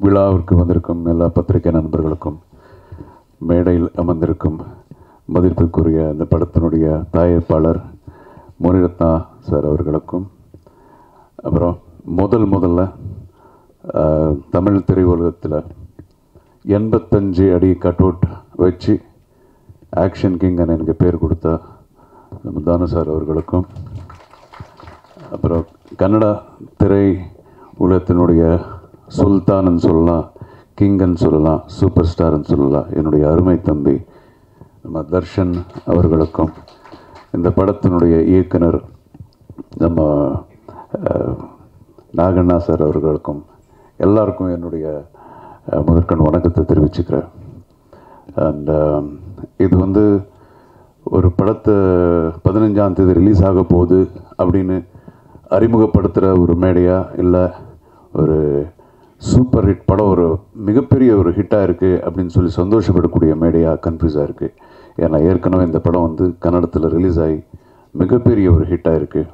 விழாவிற்கு வந்திருக்கும் எல்லா பத்திரிகை நண்பர்களுக்கும் மேடையில் அமர்ந்திருக்கும் மதிப்பிற்குரிய இந்த படத்தினுடைய தயாரிப்பாளர் முனிரத்னா சார் அவர்களுக்கும் அப்புறம் முதல் முதல்ல ஆஹ், தமிழ் திரையுலகத்தில் எண்பத்தஞ்சு அடி கட்அவுட் வச்சு ஆக்ஷன் கிங்கன் எனக்கு பேர் கொடுத்த நம்ம தானு சார் அவர்களுக்கும் அப்புறம் கன்னடா திரை உலகத்தினுடைய சுல்தான்னு சொல்லலாம் கிங்கன்னு சொல்லலாம் சூப்பர் ஸ்டார்னு சொல்லலாம் என்னுடைய அருமை தம்பி நம்ம தர்ஷன் அவர்களுக்கும் இந்த படத்தினுடைய இயக்குனர் நம்ம அஹ், நாகண்ணா சார் அவர்களுக்கும் எல்லாருக்கும் என்னுடைய அஹ், முதற்கண் வணக்கத்தை தெரிவிச்சுக்கிறேன் அண்ட் இது வந்து ஒரு படத்தை பதினஞ்சாம் தேதி ரிலீஸ் ஆக போகுது அப்படின்னு அறிமுகப்படுத்துகிற ஒரு மேடையா இல்லை ஒரு சூப்பர் ஹிட் படம் ஒரு மிகப்பெரிய ஒரு ஹிட்டாக இருக்குது அப்படின்னு சொல்லி சந்தோஷப்படக்கூடிய மேடையாக கன்ஃபியூஸாக இருக்குது ஏன்னா ஏற்கனவே இந்த படம் வந்து கன்னடத்தில் ரிலீஸ் ஆகி மிகப்பெரிய ஒரு ஹிட்டாக இருக்குது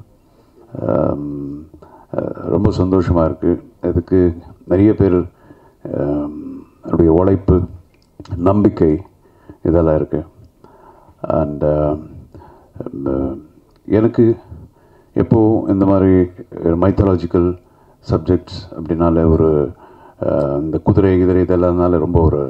ரொம்ப சந்தோஷமாக இருக்குது இதுக்கு நிறைய பேர் ஆம், அவருடைய உழைப்பு நம்பிக்கை இதெல்லாம் இருக்குது அண்ட் எனக்கு எப்போவும் இந்த மாதிரி மைத்தாலஜிக்கல் சப்ஜெக்ட்ஸ் அப்படின்னால ஒரு அஹ், இந்த குதிரை குதிரை இதெல்லாம்னால ரொம்ப ஒரு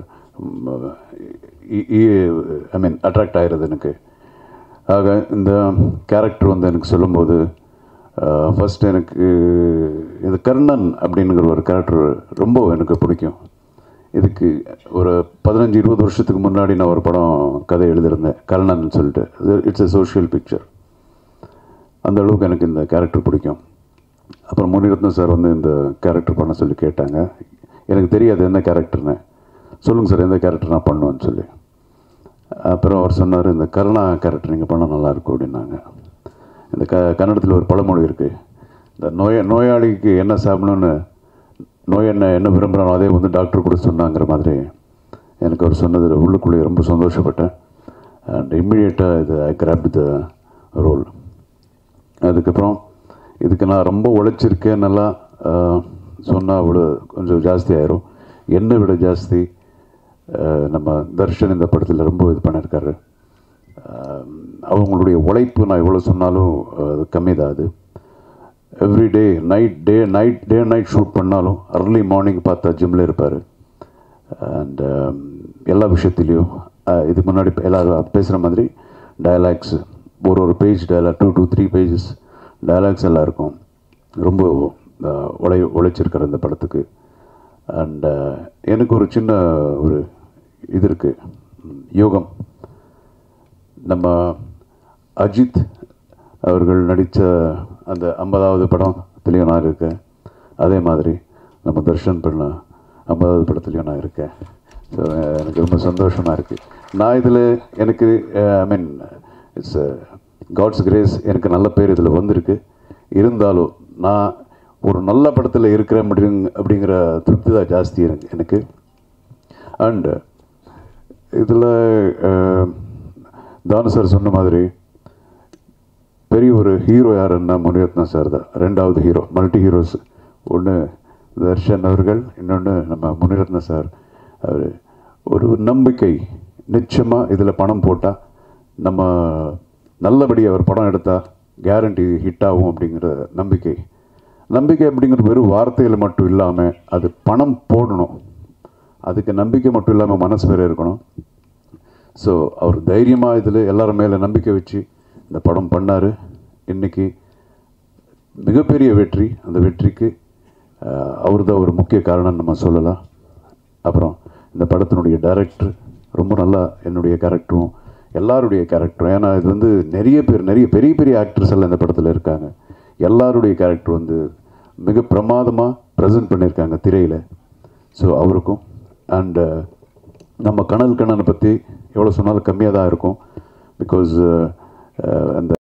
ஐ மீன் அட்ராக்ட் ஆகிறது எனக்கு ஆக இந்த கேரக்டர் வந்து எனக்கு சொல்லும்போது ஃபஸ்ட் எனக்கு இது கர்ணன் அப்படிங்கிற ஒரு கேரக்டர் ரொம்ப எனக்கு பிடிக்கும் இதுக்கு ஒரு பதினஞ்சு இருபது வருஷத்துக்கு முன்னாடி நான் ஒரு படம் கதை எழுதியிருந்தேன் கர்ணன் சொல்லிட்டு இட்ஸ் எ சோஷியல் பிக்சர் அந்த அளவுக்கு எனக்கு இந்த கேரக்டர் பிடிக்கும் அப்புறம் முனிரத்னம் சார் வந்து இந்த கேரக்டர் பண்ண சொல்லி கேட்டாங்க எனக்கு தெரியாது என்ன கேரக்டர்னு சொல்லுங்கள் சார் எந்த கேரக்டர் நான் பண்ணுவேன்னு சொல்லி அப்புறம் அவர் சொன்னார் இந்த கருணா கேரக்டர் நீங்கள் பண்ணால் நல்லாயிருக்கும் அப்படின்னாங்க இந்த க கன்னடத்தில் ஒரு பழமொழி இருக்குது இந்த நோய நோயாளிக்கு என்ன சாப்பிடணும்னு நோய் என்ன என்ன விரும்புகிறானோ அதே வந்து டாக்டர் கூட சொன்னாங்கிற மாதிரி எனக்கு அவர் சொன்னது உள்ளுக்குள்ளேயே ரொம்ப சந்தோஷப்பட்டேன் அண்ட் இம்மிடியேட்டாக இது ஐ கிராப் த ரோல் அதுக்கப்புறம் இதுக்கு நான் ரொம்ப உழைச்சிருக்கேன் நல்லா சொன்னால் விட கொஞ்சம் ஜாஸ்தி ஆயிரும் என்னை விட ஜாஸ்தி ஆஹ், நம்ம தர்ஷன் இந்த படத்தில் ரொம்ப இது பண்ணியிருக்காரு ஆஹ், அவங்களுடைய உழைப்பு நான் எவ்வளோ சொன்னாலும் அது கம்மி தான் அது every day night day night day night shoot பண்ணாலும் அர்லி மார்னிங் பார்த்தா ஜிம்மில் இருப்பார் அண்ட் எல்லா விஷயத்துலேயும் அஹ், இதுக்கு முன்னாடி எல்லாரும் பேசுகிற மாதிரி டயலாக்ஸ் ஒரு ஒரு page dialogue two two three pages dialogues எல்லாம் இருக்கும் ரொம்ப அஹ், உழை உழைச்சிருக்கிற இந்த படத்துக்கு அண்ட் எனக்கு ஒரு சின்ன ஒரு இது இருக்குது யோகம் நம்ம அஜித் அவர்கள் நடித்த அந்த ஐம்பதாவது படத்துலேயும் நான் இருக்கேன் அதே மாதிரி நம்ம தர்ஷன் பண்ண ஐம்பதாவது படத்துலையும் நான் இருக்கேன் ஸோ எனக்கு ரொம்ப சந்தோஷமாக இருக்குது நான் இதில் எனக்கு I mean it's God's grace எனக்கு நல்ல பேர் இதில் வந்திருக்கு இருந்தாலும் நான் ஒரு நல்ல படத்தில் இருக்கிறேன் அப்படிங்க அப்படிங்கிற திருப்தி தான் ஜாஸ்தி எனக்கு எனக்கு அண்டு இதில் தானு சார் சொன்ன மாதிரி பெரிய ஒரு ஹீரோ யாருன்னா முனிரத்னா சார் தான் ரெண்டாவது ஹீரோ மல்டி ஹீரோஸ் ஒன்று தர்ஷன் அவர்கள் இன்னொன்று நம்ம முனிரத்ன சார் அவர் ஒரு நம்பிக்கை நிச்சயமாக இதில் பணம் போட்டால் நம்ம நல்லபடி அவர் படம் எடுத்தால் கேரண்டி ஹிட் ஆகும் அப்படிங்கிற நம்பிக்கை நம்பிக்கை அப்படிங்கிறது வெறும் வார்த்தையில் மட்டும் இல்லாமல் அது பணம் போடணும் அதுக்கு நம்பிக்கை மட்டும் இல்லாமல் மனசு வேறு இருக்கணும் ஸோ அவர் தைரியமாக இதில் எல்லாரும் மேலே நம்பிக்கை வச்சு இந்த படம் பண்ணார் இன்னைக்கு மிகப்பெரிய வெற்றி அந்த வெற்றிக்கு அவர் தான் ஒரு முக்கிய காரணம் நம்ம சொல்லலாம் அப்புறம் இந்த படத்தினுடைய டைரக்டர் ரொம்ப நல்லா என்னுடைய கேரக்டரும் எல்லாருடைய கேரக்டரும் ஏன்னா இது வந்து நிறைய பேர் நிறைய பெரிய பெரிய ஆக்டர்ஸ் எல்லாம் இந்த படத்தில் இருக்காங்க எல்லாருடைய கேரக்டர் வந்து மிக பிரமாதமாக ப்ரெசென்ட் பண்ணியிருக்காங்க திரையில் ஸோ அவருக்கும் அண்டு நம்ம கனல் கண்ணனை பற்றி எவ்வளோ சொன்னாலும் கம்மியாக தான் இருக்கும் பிகாஸ் அந்த